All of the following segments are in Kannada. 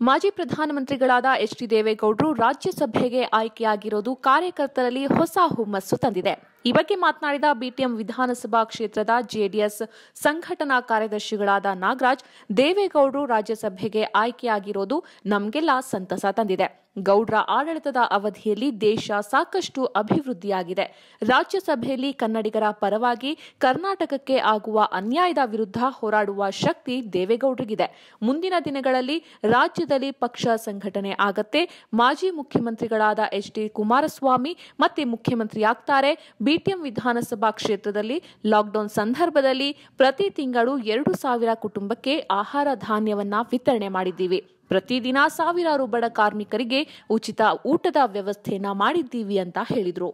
ಮಾಜಿ ಪ್ರಧಾನಮಂತ್ರಿಗಳಾದ ಎಚ್ ಡಿ ದೇವೇಗೌಡರು ರಾಜ್ಯಸಭೆಗೆ ಆಯ್ಕೆಯಾಗಿರೋದು ಕಾರ್ಯಕರ್ತರಲ್ಲಿ ಹೊಸ ಹುಮ್ಮಸ್ಸು ತಂದಿದೆ ಈ ಬಗ್ಗೆ ಮಾತನಾಡಿದ ಬಿಟಿಎಂ ವಿಧಾನಸಭಾ ಕ್ಷೇತ್ರದ ಜೆಡಿಎಸ್ ಸಂಘಟನಾ ಕಾರ್ಯದರ್ಶಿಗಳಾದ ನಾಗರಾಜ್ ದೇವೇಗೌಡರು ರಾಜ್ಯಸಭೆಗೆ ಆಯ್ಕೆಯಾಗಿರೋದು ನಮಗೆಲ್ಲ ಸಂತಸ ತಂದಿದೆ ಗೌಡ್ರ ಆಡಳಿತದ ಅವಧಿಯಲ್ಲಿ ದೇಶ ಸಾಕಷ್ಟು ಅಭಿವೃದ್ಧಿಯಾಗಿದೆ ರಾಜ್ಯಸಭೆಯಲ್ಲಿ ಕನ್ನಡಿಗರ ಪರವಾಗಿ ಕರ್ನಾಟಕಕ್ಕೆ ಆಗುವ ಅನ್ಯಾಯದ ವಿರುದ್ಧ ಹೋರಾಡುವ ಶಕ್ತಿ ದೇವೇಗೌಡರಿಗಿದೆ ಮುಂದಿನ ದಿನಗಳಲ್ಲಿ ರಾಜ್ಯದಲ್ಲಿ ಪಕ್ಷ ಸಂಘಟನೆ ಆಗತ್ತೆ ಮಾಜಿ ಮುಖ್ಯಮಂತ್ರಿಗಳಾದ ಎಚ್ ಡಿ ಕುಮಾರಸ್ವಾಮಿ ಮತ್ತೆ ಮುಖ್ಯಮಂತ್ರಿಯಾಗ್ತಾರೆ ಬಿಟಿಎಂ ವಿಧಾನಸಭಾ ಕ್ಷೇತ್ರದಲ್ಲಿ ಲಾಕ್ಡೌನ್ ಸಂದರ್ಭದಲ್ಲಿ ಪ್ರತಿ ತಿಂಗಳು ಎರಡು ಸಾವಿರ ಕುಟುಂಬಕ್ಕೆ ಆಹಾರ ಧಾನ್ಯವನ್ನ ವಿತರಣೆ ಮಾಡಿದ್ದೀವಿ ಪ್ರತಿದಿನ ಸಾವಿರಾರು ಬಡ ಕಾರ್ಮಿಕರಿಗೆ ಉಚಿತ ಊಟದ ವ್ಯವಸ್ಥೆಯನ್ನ ಮಾಡಿದ್ದೀವಿ ಅಂತ ಹೇಳಿದ್ರು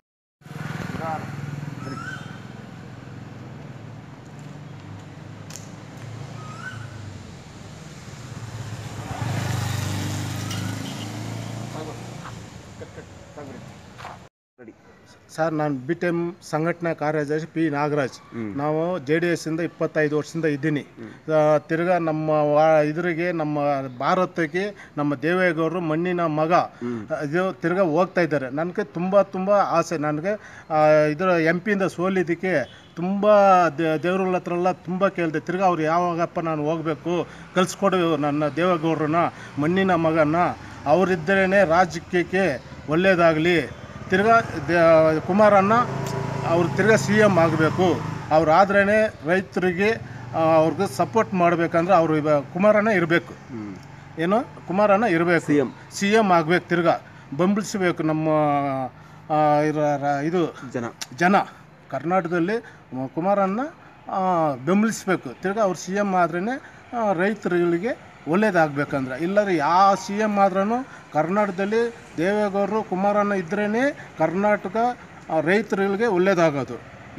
ಸರ್ ನಾನು ಬಿ ಟಿ ಎಮ್ ಸಂಘಟನಾ ಕಾರ್ಯದರ್ಶಿ ಪಿ ನಾಗರಾಜ್ ನಾವು ಜೆ ಡಿ ಎಸ್ ಇಂದ ಇಪ್ಪತ್ತೈದು ವರ್ಷದಿಂದ ಇದ್ದೀನಿ ಆ, ತಿರ್ಗಾ ನಮ್ಮ ವಾ ಇದ್ರಿಗೆ ನಮ್ಮ ಭಾರತಕ್ಕೆ ನಮ್ಮ ದೇವೇಗೌಡರು ಮಣ್ಣಿನ ಮಗ ಇದು ತಿರ್ಗಾ ಹೋಗ್ತಾ ಇದ್ದಾರೆ ನನಗೆ ತುಂಬ ತುಂಬ ಆಸೆ ನನಗೆ ಆ, ಇದರ ಎಂ ಪಿಯಿಂದ ಸೋಲಿದ್ದಕ್ಕೆ ತುಂಬ ದೇವ್ರಗಳ ಹತ್ರ ಎಲ್ಲ ತುಂಬ ಕೇಳಿದೆ ತಿರ್ಗಾ ಅವ್ರು ಯಾವಾಗಪ್ಪ ನಾನು ಹೋಗಬೇಕು ಕಲಿಸ್ಕೊಡು ನನ್ನ ದೇವೇಗೌಡರನ್ನ ಮಣ್ಣಿನ ಮಗನ ಅವರಿದ್ದರೇ ರಾಜಕೀಯಕ್ಕೆ ಒಳ್ಳೆಯದಾಗಲಿ ತಿರ್ಗಾ ದ- ಕುಮಾರಣ್ಣ ಅವ್ರು ತಿರ್ಗಾ ಸಿ ಎಮ್ ಆಗಬೇಕು ಅವ್ರಾದ್ರೇ ರೈತರಿಗೆ ಆ, ಅವ್ರಿಗೆ ಸಪೋರ್ಟ್ ಮಾಡಬೇಕಂದ್ರೆ ಅವರು ಇವ ಕುಮಾರಣ್ಣ ಇರಬೇಕು ಏನು ಕುಮಾರಣ್ಣ ಇರಬೇಕು ಸಿ ಎಮ್ ಸಿ ಎಮ್ ಆಗಬೇಕು ತಿರ್ಗಾ ಬೆಂಬಲಿಸಬೇಕು ನಮ್ಮ ಆ, ಇರ- ರ- ಇದು ಜನ ಜನ ಕರ್ನಾಟಕದಲ್ಲಿ ಮ- ಕುಮಾರಣ್ಣ ಆ, ಬೆಂಬಲಿಸಬೇಕು ತಿರ್ಗಾ ಅವ್ರು ಸಿ ಎಮ್ ಆದ್ರೇ ರೈತರುಗಳಿಗೆ ಒಳ್ಳೇದಾಗಬೇಕಂದ್ರೆ ಇಲ್ಲದ್ರೆ ಯಾವ ಸಿ ಎಮ್ ಆದ್ರೂ ಕರ್ನಾಟಕದಲ್ಲಿ ದೇವೇಗೌಡರು ಕುಮಾರಣ್ಣ ಇದ್ರೇ ಕರ್ನಾಟಕ ಆ, ರೈತರುಗಳಿಗೆ ಒಳ್ಳೇದಾಗೋದು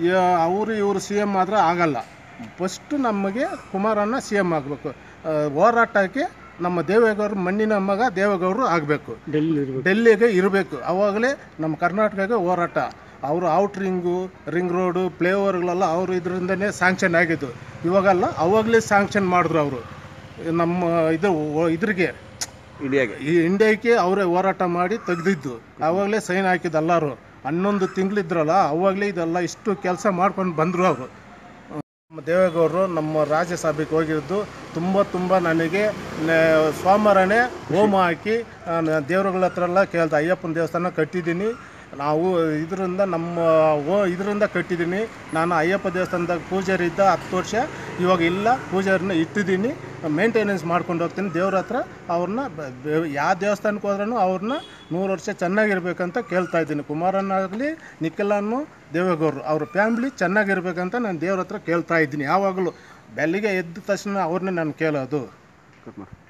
ಅವರು ಇವರು ಸಿ ಎಮ್ ಆದ್ರೆ ಆಗಲ್ಲ ಫಸ್ಟು ನಮಗೆ ಕುಮಾರಣ್ಣ ಸಿ ಎಮ್ ಆಗಬೇಕು ಹೋರಾಟಕ್ಕೆ ನಮ್ಮ ದೇವೇಗೌಡರು ಮಣ್ಣಿನ ಮಗ ದೇವೇಗೌಡರು ಆಗಬೇಕು ಡೆಲ್ಲಿಗೆ ಇರಬೇಕು ಅವಾಗಲೇ ನಮ್ಮ ಕರ್ನಾಟಕಕ್ಕೆ ಹೋರಾಟ ಅವರು ಔಟ್ ರಿಂಗು ರಿಂಗ್ ರೋಡು ಫ್ಲೇವರ್ಗಳೆಲ್ಲ ಅವರು ಇದರಿಂದನೇ ಸ್ಯಾಂಕ್ಷನ್ ಆಗಿದ್ದು ಇವಾಗಲ್ಲ ಅವಾಗಲೇ ಸ್ಯಾಂಕ್ಷನ್ ಮಾಡಿದ್ರು ಅವರು ನಮ್ಮ ಇದು ಓ- ಇದ್ರಿಗೆ ಇಂಡಿಯಾಗೆ ಈ ಇಂಡಿಯಾಕ್ಕೆ ಅವರೇ ಹೋರಾಟ ಮಾಡಿ ತೆಗೆದಿದ್ದು ಆವಾಗಲೇ ಸೈನ್ ಹಾಕಿದ್ದು ಎಲ್ಲರೂ ಹನ್ನೊಂದು ತಿಂಗಳಿದ್ರಲ್ಲ ಅವಾಗಲೇ ಇದೆಲ್ಲ ಇಷ್ಟು ಕೆಲಸ ಮಾಡ್ಕೊಂಡು ಬಂದರು ಅವರು ನಮ್ಮ ದೇವೇಗೌಡರು ನಮ್ಮ ರಾಜ್ಯಸಭೆಗೆ ಹೋಗಿರೋದು ತುಂಬ ತುಂಬ ನನಗೆ ನ- ಸೋಮವಾರನೇ ಹೋಮ ಹಾಕಿ ನಾನು ದೇವರುಗಳ ಹತ್ರ ಎಲ್ಲ ಕೇಳ್ದೆ ಅಯ್ಯಪ್ಪನ ದೇವಸ್ಥಾನ ಕಟ್ಟಿದ್ದೀನಿ ನಾವು ಇದರಿಂದ ನಮ್ಮ ಓ ಇದರಿಂದ ಕಟ್ಟಿದ್ದೀನಿ ನಾನು ಅಯ್ಯಪ್ಪ ದೇವಸ್ಥಾನದಾಗ ಪೂಜಾರಿ ಇದ್ದ ಹತ್ತು ವರ್ಷ ಇವಾಗ ಇಲ್ಲ ಪೂಜಾರಿನ ಇಟ್ಟಿದ್ದೀನಿ ಮೇಂಟೆನೆನ್ಸ್ ಮಾಡ್ಕೊಂಡು ಹೋಗ್ತೀನಿ ದೇವ್ರ ಹತ್ರ ಅವ್ರನ್ನ ಯಾವ ದೇವಸ್ಥಾನಕ್ಕೆ ಹೋದ್ರೂ ಅವ್ರನ್ನ ನೂರು ವರ್ಷ ಚೆನ್ನಾಗಿರ್ಬೇಕಂತ ಕೇಳ್ತಾ ಇದ್ದೀನಿ ಕುಮಾರಣ್ಣ ಆಗಲಿ ನಿಖಿಲನ್ನು ದೇವೇಗೌಡರು ಅವ್ರ ಫ್ಯಾಮ್ಲಿ ಚೆನ್ನಾಗಿರ್ಬೇಕಂತ ನಾನು ದೇವ್ರ ಹತ್ರ ಕೇಳ್ತಾ ಇದ್ದೀನಿ ಯಾವಾಗಲೂ ಬೆಳಿಗ್ಗೆ ಎದ್ದ ತಕ್ಷಣ ಅವ್ರನ್ನೇ ನಾನು ಕೇಳೋದು ಕಟ್ ಮಾಡಿ